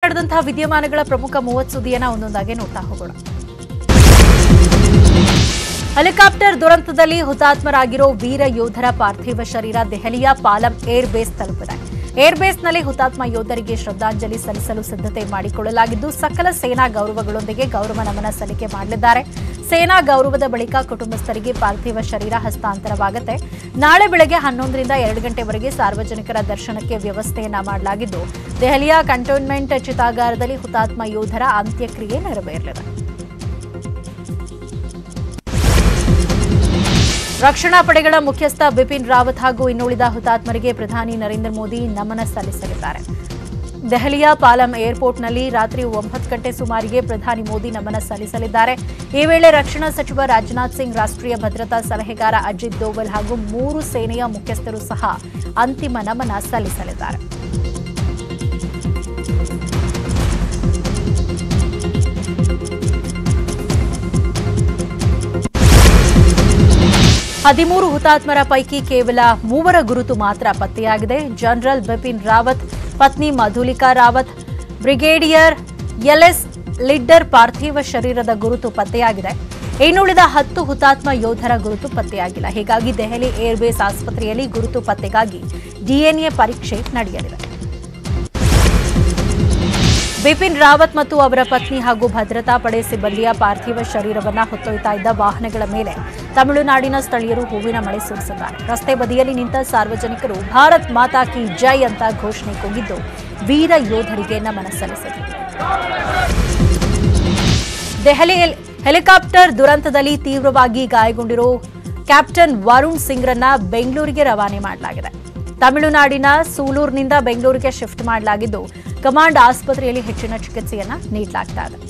ನಡೆದಂತಹ ವಿದ್ಯಮಾನಗಳ ಪ್ರಮುಖ ಮೂವತ್ತು ಸುದ್ದಿಯನ್ನ ಒಂದೊಂದಾಗಿ ನೋಡ್ತಾ ಹೋಗೋಣ ಹೆಲಿಕಾಪ್ಟರ್ ದುರಂತದಲ್ಲಿ ಹುತಾತ್ಮರಾಗಿರೋ ವೀರ ಯೋಧರ ಪಾರ್ಥಿವ ಶರೀರ ದೆಹಲಿಯ ಪಾಲಂ ಏರ್ ಬೇಸ್ ತಲುಪಿದೆ ಏರ್ ಬೇಸ್ನಲ್ಲಿ ಹುತಾತ್ಮ ಯೋಧರಿಗೆ ಶ್ರದ್ಧಾಂಜಲಿ ಸಲ್ಲಿಸಲು ಸಿದ್ಧತೆ ಮಾಡಿಕೊಳ್ಳಲಾಗಿದ್ದು ಸಕಲ ಸೇನಾ ಗೌರವಗಳೊಂದಿಗೆ ಗೌರವ ನಮನ ಸಲ್ಲಿಕೆ ಮಾಡಲಿದ್ದಾರೆ ಸೇನಾ ಗೌರವದ ಬಳಿಕ ಕುಟುಂಬಸ್ಥರಿಗೆ ಪಾರ್ಥಿವ ಶರೀರ ಹಸ್ತಾಂತರವಾಗುತ್ತೆ ನಾಳೆ ಬೆಳಗ್ಗೆ ಹನ್ನೊಂದರಿಂದ ಎರಡು ಗಂಟೆವರೆಗೆ ಸಾರ್ವಜನಿಕರ ದರ್ಶನಕ್ಕೆ ವ್ಯವಸ್ಥೆಯನ್ನ ಮಾಡಲಾಗಿದ್ದು ದೆಹಲಿಯ ಕಂಟೋನ್ಮೆಂಟ್ ಚಿತಾಗಾರದಲ್ಲಿ ಹುತಾತ್ಮ ಯೋಧರ ಅಂತ್ಯಕ್ರಿಯೆ ನೆರವೇರಲಿದೆ ರಕ್ಷಣಾ ಪಡೆಗಳ ಮುಖ್ಯಸ್ಥ ಬಿಪಿನ್ ರಾವತ್ ಹಾಗೂ ಇನ್ನುಳಿದ ಹುತಾತ್ಮರಿಗೆ ಪ್ರಧಾನಿ ನರೇಂದ್ರ ಮೋದಿ ನಮನ ಸಲ್ಲಿಸಲಿದ್ದಾರೆ ದೆಹಲಿಯ ಪಾಲಂ ಏರ್ಪೋರ್ಟ್ನಲ್ಲಿ ರಾತ್ರಿ ಒಂಬತ್ತು ಗಂಟೆ ಸುಮಾರಿಗೆ ಪ್ರಧಾನಿ ಮೋದಿ ನಮನ ಸಲ್ಲಿಸಲಿದ್ದಾರೆ ಈ ವೇಳೆ ರಕ್ಷಣಾ ಸಚಿವ ರಾಜನಾಥ್ ಸಿಂಗ್ ರಾಷ್ಟ್ರೀಯ ಭದ್ರತಾ ಸಲಹೆಗಾರ ಅಜಿತ್ ದೋವಲ್ ಹಾಗೂ ಮೂರು ಸೇನೆಯ ಮುಖ್ಯಸ್ಥರು ಸಹ ಅಂತಿಮ ನಮನ ಸಲ್ಲಿಸಲಿದ್ದಾರೆ ಹದಿಮೂರು ಹುತಾತ್ಮರ ಪೈಕಿ ಕೇವಲ ಮೂವರ ಗುರುತು ಮಾತ್ರ ಪತ್ತೆಯಾಗಿದೆ ಜನರಲ್ ಬಿಪಿನ್ ರಾವತ್ ಪತ್ನಿ ಮಧುಲಿಕಾ ರಾವತ್ ಬ್ರಿಗೇಡಿಯರ್ ಎಲ್ಎಸ್ ಲಿಡ್ಡರ್ ಪಾರ್ಥಿವ ಶರೀರದ ಗುರುತು ಪತ್ತೆಯಾಗಿದೆ ಇನ್ನುಳಿದ ಹತ್ತು ಹುತಾತ್ಮ ಯೋಧರ ಗುರುತು ಪತ್ತೆಯಾಗಿಲ್ಲ ಹೀಗಾಗಿ ದೆಹಲಿ ಏರ್ಬೇಸ್ ಆಸ್ಪತ್ರೆಯಲ್ಲಿ ಗುರುತು ಪತ್ತೆಗಾಗಿ ಡಿಎನ್ಎ ಪರೀಕ್ಷೆ ನಡೆಯಲಿದೆ ಬಿಪಿನ್ ರಾವತ್ ಮತ್ತು ಅವರ ಪತ್ನಿ ಹಾಗೂ ಭದ್ರತಾ ಪಡೆ ಸಿಬ್ಬಂದಿಯ ಪಾರ್ಥಿವ ಶರೀರವನ್ನ ಹೊತ್ತೊಯ್ತಾ ಇದ್ದ ವಾಹನಗಳ ಮೇಲೆ ತಮಿಳುನಾಡಿನ ಸ್ಥಳೀಯರು ಹೂವಿನ ಮಳೆ ಸುರಿಸಿದ್ದಾರೆ ರಸ್ತೆ ಬದಿಯಲ್ಲಿ ನಿಂತ ಸಾರ್ವಜನಿಕರು ಭಾರತ್ ಮಾತಾ ಕಿ ಜೈ ಅಂತ ಘೋಷಣೆ ಕೂಗಿದ್ದು ವೀರ ಯೋಧರಿಗೆ ನಮನ ಸಲ್ಲಿಸಿದರು ದೆಹಲಿ ಹೆಲ್- ಹೆಲಿಕಾಪ್ಟರ್ ದುರಂತದಲ್ಲಿ ತೀವ್ರವಾಗಿ ಗಾಯಗೊಂಡಿರೋ ಕ್ಯಾಪ್ಟನ್ ವರುಣ್ ಸಿಂಗ್ರನ್ನ ಬೆಂಗಳೂರಿಗೆ ರವಾನೆ ಮಾಡಲಾಗಿದೆ ತಮಿಳುನಾಡಿನ ಸೂಲೂರಿನಿಂದ ಬೆಂಗಳೂರಿಗೆ ಶಿಫ್ಟ್ ಮಾಡಲಾಗಿದ್ದು ಕಮಾಂಡ್ ಆಸ್ಪತ್ರೆಯಲ್ಲಿ ಹೆಚ್ಚಿನ ಚಿಕಿತ್ಸೆಯನ್ನ ನೀಡಲಾಗ್ತಾ ಇದೆ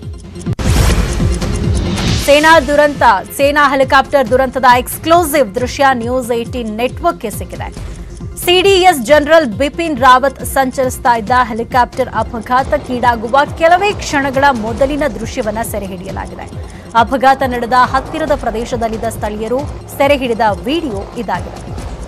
ಸೇನಾ ದುರಂತ ಸೇನಾ ಹೆಲಿಕಾಪ್ಟರ್ ದುರಂತದ ಎಕ್ಸ್ಕ್ಲೂಸಿವ್ ದೃಶ್ಯ ನ್ಯೂಸ್ ಏಟೀನ್ ನೆಟ್ವರ್ಕ್ಗೆ ಸಿಕ್ಕಿದೆ ಸಿಡಿಎಸ್ ಜನರಲ್ ಬಿಪಿನ್ ರಾವತ್ ಸಂಚರಿಸ್ತಾ ಇದ್ದ ಹೆಲಿಕಾಪ್ಟರ್ ಅಪಘಾತಕ್ಕೀಡಾಗುವ ಕೆಲವೇ ಕ್ಷಣಗಳ ಮೊದಲಿನ ದೃಶ್ಯವನ್ನ ಸೆರೆ ಹಿಡಿಯಲಾಗಿದೆ ಅಪಘಾತ ನಡೆದ ಹತ್ತಿರದ ಪ್ರದೇಶದಲ್ಲಿದ್ದ ಸ್ಥಳೀಯರು ಸೆರೆ ಹಿಡಿದ ವಿಡಿಯೋ ಇದಾಗಿದೆ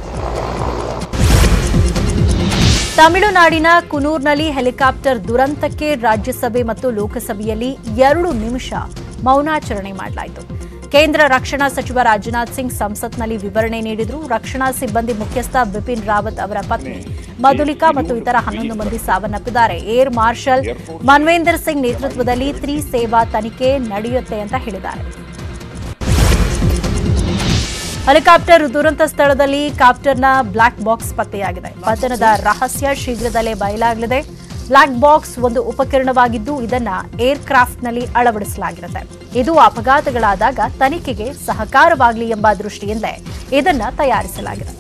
ತಮಿಳುನಾಡಿನ ಕುನೂರ್ನಲ್ಲಿ ಹೆಲಿಕಾಪ್ಟರ್ ದುರಂತಕ್ಕೆ ರಾಜ್ಯಸಭೆ ಮತ್ತು ಲೋಕಸಭೆಯಲ್ಲಿ ಎರಡು ನಿಮಿಷ ಮೌನಾಚರಣೆ ಮಾಡಲಾಯಿತು ಕೇಂದ್ರ ರಕ್ಷಣಾ ಸಚಿವ ರಾಜನಾಥ್ ಸಿಂಗ್ ಸಂಸತ್ನಲ್ಲಿ ವಿವರಣೆ ನೀಡಿದ್ರು ರಕ್ಷಣಾ ಸಿಬ್ಬಂದಿ ಮುಖ್ಯಸ್ಥ ಬಿಪಿನ್ ರಾವತ್ ಅವರ ಪತ್ನಿ ಮಧುಲಿಕಾ ಮತ್ತು ಇತರ ಹನ್ನೊಂದು ಮಂದಿ ಸಾವನ್ನಪ್ಪಿದ್ದಾರೆ ಏರ್ ಮಾರ್ಷಲ್ ಮನ್ವೇಂದರ್ ಸಿಂಗ್ ನೇತೃತ್ವದಲ್ಲಿ ತ್ರಿ ಸೇವಾ ತನಿಖೆ ನಡೆಯುತ್ತೆ ಅಂತ ಹೇಳಿದ್ದಾರೆ ಹೆಲಿಕಾಪ್ಟರ್ ದುರಂತ ಸ್ಥಳದಲ್ಲಿ ಕಾಪ್ಟರ್ನ ಬ್ಲಾಕ್ ಬಾಕ್ಸ್ ಪತ್ತೆಯಾಗಿದೆ ಪತನದ ರಹಸ್ಯ ಶೀಘ್ರದಲ್ಲೇ ಬಯಲಾಗಲಿದೆ ಬ್ಲಾಕ್ ಬಾಕ್ಸ್ ಒಂದು ಉಪಕರಣವಾಗಿದ್ದು ಇದನ್ನ ಏರ್ಕ್ರಾಫ್ಟ್ನಲ್ಲಿ ಅಳವಡಿಸಲಾಗಿರುತ್ತೆ ಇದು ಅಪಘಾತಗಳಾದಾಗ ತನಿಖೆಗೆ ಸಹಕಾರವಾಗಲಿ ಎಂಬ ದೃಷ್ಟಿಯಿಂದಲೇ ಇದನ್ನ ತಯಾರಿಸಲಾಗಿದೆ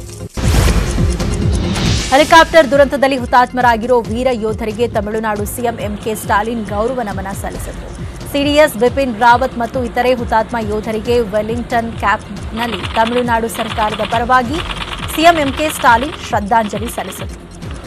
ಹೆಲಿಕಾಪ್ಟರ್ ದುರಂತದಲ್ಲಿ ಹುತಾತ್ಮರಾಗಿರೋ ವೀರ ಯೋಧರಿಗೆ ತಮಿಳುನಾಡು ಸಿಎಂ ಎಂಕೆ ಸ್ಟಾಲಿನ್ ಗೌರವ ನಮನ ಸಲ್ಲಿಸಿದರು ಸಿಡಿಎಸ್ ಬಿಪಿನ್ ರಾವತ್ ಮತ್ತು ಇತರೆ ಹುತಾತ್ಮ ಯೋಧರಿಗೆ ವೆಲ್ಲಿಂಗ್ಟನ್ ಕ್ಯಾಪ್ನಲ್ಲಿ ತಮಿಳುನಾಡು ಸರ್ಕಾರದ ಪರವಾಗಿ ಸಿಎಂ ಎಂಕೆ ಸ್ಟಾಲಿನ್ ಶ್ರದ್ಧಾಂಜಲಿ ಸಲ್ಲಿಸಿದರು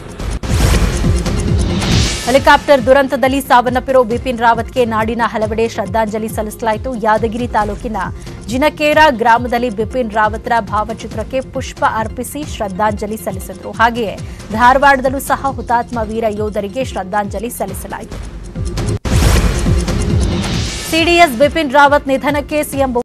ಹೆಲಿಕಾಪ್ಟರ್ ದುರಂತದಲ್ಲಿ ಸಾವನ್ನಪ್ಪಿರೋ ಬಿಪಿನ್ ರಾವತ್ಗೆ ನಾಡಿನ ಹಲವೆಡೆ ಶ್ರದ್ಧಾಂಜಲಿ ಸಲ್ಲಿಸಲಾಯಿತು ಯಾದಗಿರಿ ತಾಲೂಕಿನ ಜಿನಕೇರ ಗ್ರಾಮದಲ್ಲಿ ಬಿಪಿನ್ ರಾವತ್ರ ಭಾವಚಿತ್ರಕ್ಕೆ ಪುಷ್ಪ ಅರ್ಪಿಸಿ ಶ್ರದ್ಧಾಂಜಲಿ ಸಲ್ಲಿಸಿದರು ಹಾಗೆಯೇ ಧಾರವಾಡದಲ್ಲೂ ಸಹ ಹುತಾತ್ಮ ವೀರ ಯೋಧರಿಗೆ ಶ್ರದ್ಧಾಂಜಲಿ ಸಲ್ಲಿಸಲಾಯಿತು ಸಿಡಿಎಸ್ ಬಿಪಿನ್ ರಾವತ್ ನಿಧನಕ್ಕೆ ಸಿಎಂ